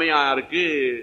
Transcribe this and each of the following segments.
அம்மையாருக்கு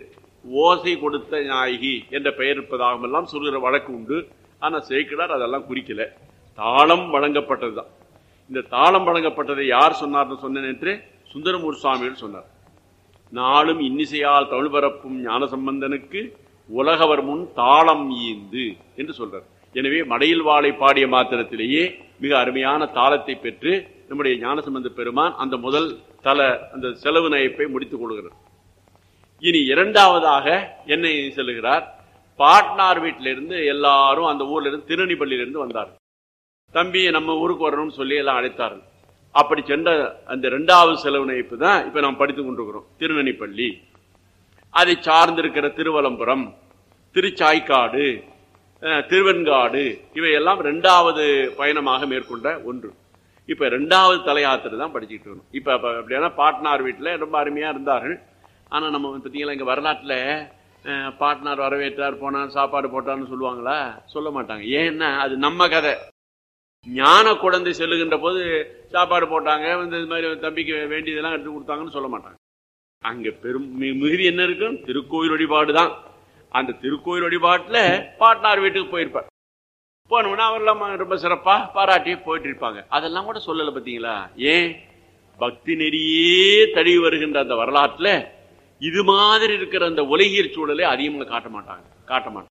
ஓசை கொடுத்த நாயகி என்ற பெயர் இருப்பதாகவும் எல்லாம் சொல்கிற வழக்கு உண்டு ஆனா சேக்கிடார் அதெல்லாம் குறிக்கல தாளம் வழங்கப்பட்டதுதான் இந்த தாளம் வழங்கப்பட்டதை யார் சொன்னார்னு சொன்னேன் என்று சுந்தரமூர் சுவாமிகள் சொன்னார் நாளும் இன்னிசையால் தமிழ் பரப்பும் ஞான சம்பந்தனுக்கு உலகவர் முன் தாளம் ஈந்து என்று சொல்றார் எனவே மடையில் வாழை பாடிய மாத்திரத்திலேயே மிக அருமையான தாளத்தை பெற்று நம்முடைய ஞானசம்பந்த பெருமான் அந்த முதல் தல அந்த செலவு நயப்பை முடித்துக் கொள்கிறார் இனி இரண்டாவதாக என்னை செல்லுகிறார் பாட்னார் வீட்டிலிருந்து எல்லாரும் அந்த ஊர்ல இருந்து திருநெல்வேலியிலிருந்து வந்தார் தம்பி நம்ம ஊருக்கு வரணும்னு சொல்லி எல்லாம் அழைத்தார்கள் அப்படி சென்ற அந்த இரண்டாவது செலவு நயப்பு தான் இப்ப நாம் படித்துக் கொண்டிருக்கிறோம் திருநெல்வேலி அதை சார்ந்திருக்கிற திருவலம்புரம் திருச்சாய்க்காடு அஹ், திருவெண்காடு இவையெல்லாம் இரண்டாவது பயணமாக மேற்கொண்ட ஒன்று இப்ப இரண்டாவது தலையாத்திரை தான் படிச்சுட்டு இருக்கணும் இப்ப அப்ப அப்படின்னா பாட்னார் வீட்டுல ரொம்ப அருமையா இருந்தார்கள் ஆனா நம்ம பார்த்தீங்களா இங்க வரலாற்றுல அஹ், பாட்னார் வரவேற்றார் போனார் சாப்பாடு போட்டார்னு சொல்லுவாங்களா சொல்ல மாட்டாங்க ஏன்னா அது நம்ம கதை ஞான குழந்தை செல்லுகின்ற போது சாப்பாடு போட்டாங்க வந்து இது மாதிரி தம்பிக்கு வேண்டியதெல்லாம் எடுத்து கொடுத்தாங்கன்னு சொல்ல மாட்டாங்க அங்க பெரும் மி- மிகுதி என்ன இருக்கும் திருக்கோயில் வழிபாடு தான் அந்த திருக்கோயில் வழிபாட்டுல பாட்னார் வீட்டுக்கு போயிருப்பார் போனோம்னா அவரெல்லாம் ரொம்ப சிறப்பா பாராட்டி போயிட்டு இருப்பாங்க அதெல்லாம் கூட சொல்லல பாத்தீங்களா ஏன் பக்தி நெறியே தழுவி வருகின்ற அந்த வரலாற்றுல இது மாதிரி இருக்கிற அந்த உலகியல் சூழலை அதிகமாக காட்ட மாட்டாங்க காட்ட மாட்டாங்க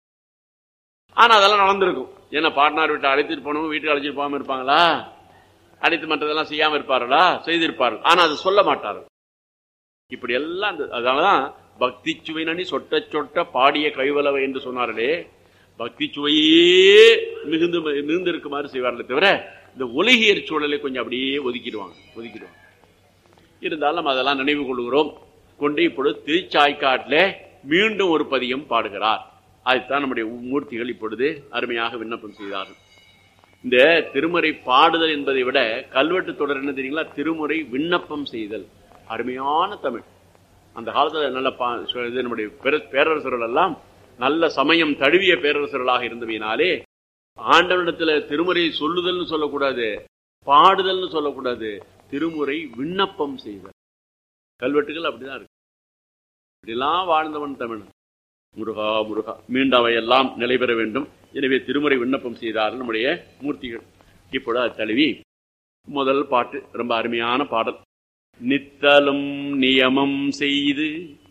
ஆனா அதெல்லாம் நடந்திருக்கும் ஏன்னா பாட்னார் வீட்டை அழைத்துட்டு போனவங்க வீட்டுக்கு அழைச்சிட்டு போகாம இருப்பாங்களா அழைத்து மற்றதெல்லாம் செய்யாம இருப்பார்களா செய்திருப்பார்கள் ஆனா அதை சொல்ல மாட்டார்கள் இப்படி எல்லாம் அந்த- அதனாலதான் பக்தி சுவைனி சொட்ட சொட்ட பாடிய கைவலவை என்று சொன்னார்களே பக்தி சுவையே மிகுந்து மிகுந்து இருக்குமாறு செய்வார்களே தவிர இந்த உலகியற் சூழலை கொஞ்சம் அப்படியே ஒதுக்கிடுவாங்க ஒதுக்கிடுவாங்க இருந்தாலும் நம்ம அதெல்லாம் நினைவு கொள்கிறோம் கொண்டு இப்பொழுது திருச்சாய்க்காட்டில் மீண்டும் ஒரு பதியம் பாடுகிறார் அதைத்தான் நம்முடைய மூர்த்திகள் இப்பொழுது அருமையாக விண்ணப்பம் செய்தார்கள் இந்த திருமுறை பாடுதல் என்பதை விட கல்வெட்டு தொடர் என்ன தெரியுங்களா திருமுறை விண்ணப்பம் செய்தல் அருமையான தமிழ் அந்த காலத்துல நல்ல பா- சொ- இது நம்முடைய பேர- பேரரசர்கள் எல்லாம் நல்ல சமயம் தழுவிய பேரரசர்களாக இருந்தவையினாலே ஆண்டவனிடத்துல திருமுறை சொல்லுதல்னு சொல்லக்கூடாது பாடுதல்னு சொல்லக்கூடாது திருமுறை விண்ணப்பம் செய்தல் கல்வெட்டுகள் அப்படிதான் இருக்கு இப்படிலாம் வாழ்ந்தவன் தமிழன் முருகா முருகா மீண்டும் அவையெல்லாம் நிலை பெற வேண்டும் எனவே திருமுறை விண்ணப்பம் செய்தார்கள் நம்முடைய மூர்த்திகள் இப்பொழுது அது தழுவி முதல் பாட்டு ரொம்ப அருமையான பாடல் நித்தலும் நியமம் செய்து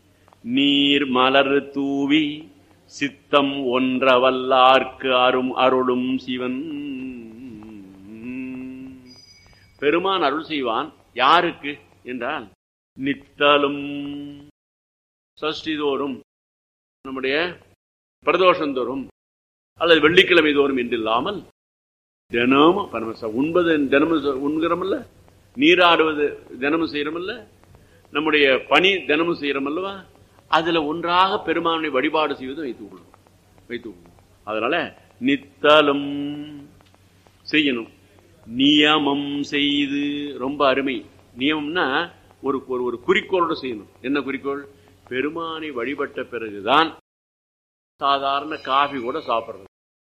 நீர் மலர் தூவி சித்தம் ஒன்றவல்லார்க்கு அரும் அருளும் சிவன் பெருமான் அருள் செய்வான் யாருக்கு என்றால் நித்தலும் சஷ்டி தோறும் நம்முடைய பிரதோஷம் தோறும் அல்லது வெள்ளிக்கிழமை தோறும் என்றில்லாமல் தினமும் பரமச உண்பது தினமும் ச- உண்கிறோமல்ல நீராடுவது தினமும் செய்யறோமல்ல நம்முடைய பணி தினமும் செய்யறோம் அல்லவா அதுல ஒன்றாக பெருமானை வழிபாடு செய்வது வைத்துக் கொள்ளும் வைத்துக் கொள்ளும் அதனால நித்தலும் செய்யணும் நியமம் செய்து ரொம்ப அருமை நியமம்னா ஒரு ஒரு ஒரு குறிக்கோளோட செய்யணும் என்ன குறிக்கோள் பெருமானை வழிபட்ட பிறகுதான் சாதாரண காஃபி கூட சாப்பிடுறது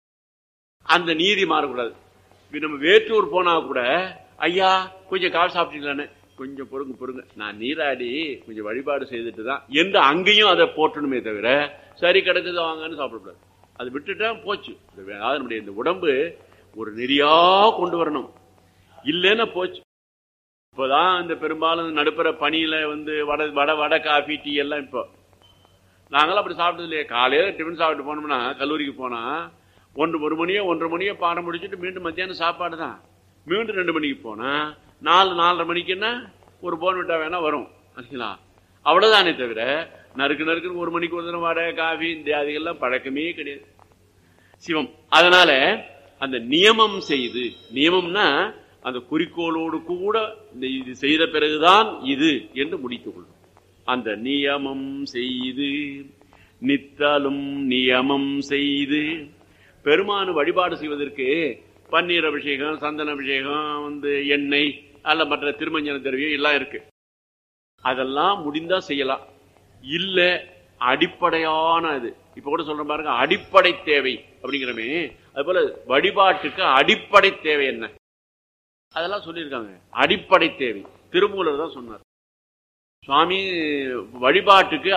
அந்த நீதி மாறக்கூடாது இப்ப நம்ம வேற்றூர் போனா கூட ஐயா கொஞ்சம் காஃபி சாப்பிட்டீங்களான்னு கொஞ்சம் பொறுங்க பொறுங்க நான் நீராடி கொஞ்சம் வழிபாடு செய்துட்டு தான் என்று அங்கேயும் அதை போட்டணுமே தவிர சரி கிடக்குது வாங்கன்னு சாப்பிடக்கூடாது அது விட்டுட்டா போச்சு இந்த வே- அதாவது நம்முடைய இந்த உடம்பு ஒரு நெறியா கொண்டு வரணும் இல்லைன்னா போச்சு இப்போதான் இந்த பெரும்பாலும் நடுப்புற பனியில வந்து வடை வடை வடை காஃபி டீ எல்லாம் இப்போ நாங்களாம் அப்படி சாப்பிட்டது இல்லையே காலையில டிஃபன் சாப்பிட்டு போனோம்னா கல்லூரிக்கு போனா ஒன்று ஒரு மணியோ ஒன்றரை மணியோ பாடம் முடிச்சுட்டு மீண்டும் மத்தியானம் சாப்பாடு தான் மீண்டும் ரெண்டு மணிக்கு போனா நாலு நாலரை மணிக்குன்னா ஒரு போன் விட்டா வேணா வரும் சரிங்களா அவ்வளவுதானே தவிர நறுக்கு நறுக்குன்னு ஒரு மணிக்கு ஒரு தினம் வடை காஃபி இந்த அதுக்கெல்லாம் பழக்கமே கிடையாது சிவம் அதனால அந்த நியமம் செய்து நியமம்னா அந்த குறிக்கோளோடு கூட இந்த இது செய்த பிறகுதான் இது என்று முடித்துக் கொள்ளும் அந்த நியமம் செய்து நித்தலும் நியமம் செய்து பெருமானு வழிபாடு செய்வதற்கு பன்னீர் அபிஷேகம் சந்தன அபிஷேகம் வந்து எண்ணெய் அல்ல மற்ற திருமஞ்சன திரவியம் எல்லாம் இருக்கு அதெல்லாம் முடிந்தா செய்யலாம் இல்ல அடிப்படையான இது இப்ப கூட சொல்ற பாருங்க அடிப்படை தேவை அப்படிங்கிறமே அது போல வழிபாட்டுக்கு அடிப்படை தேவை என்ன அதெல்லாம் சொல்லியிருக்காங்க அடிப்படை தேவை திருமூலர் தான் சொன்னார் சுவாமி வழிபாட்டுக்கு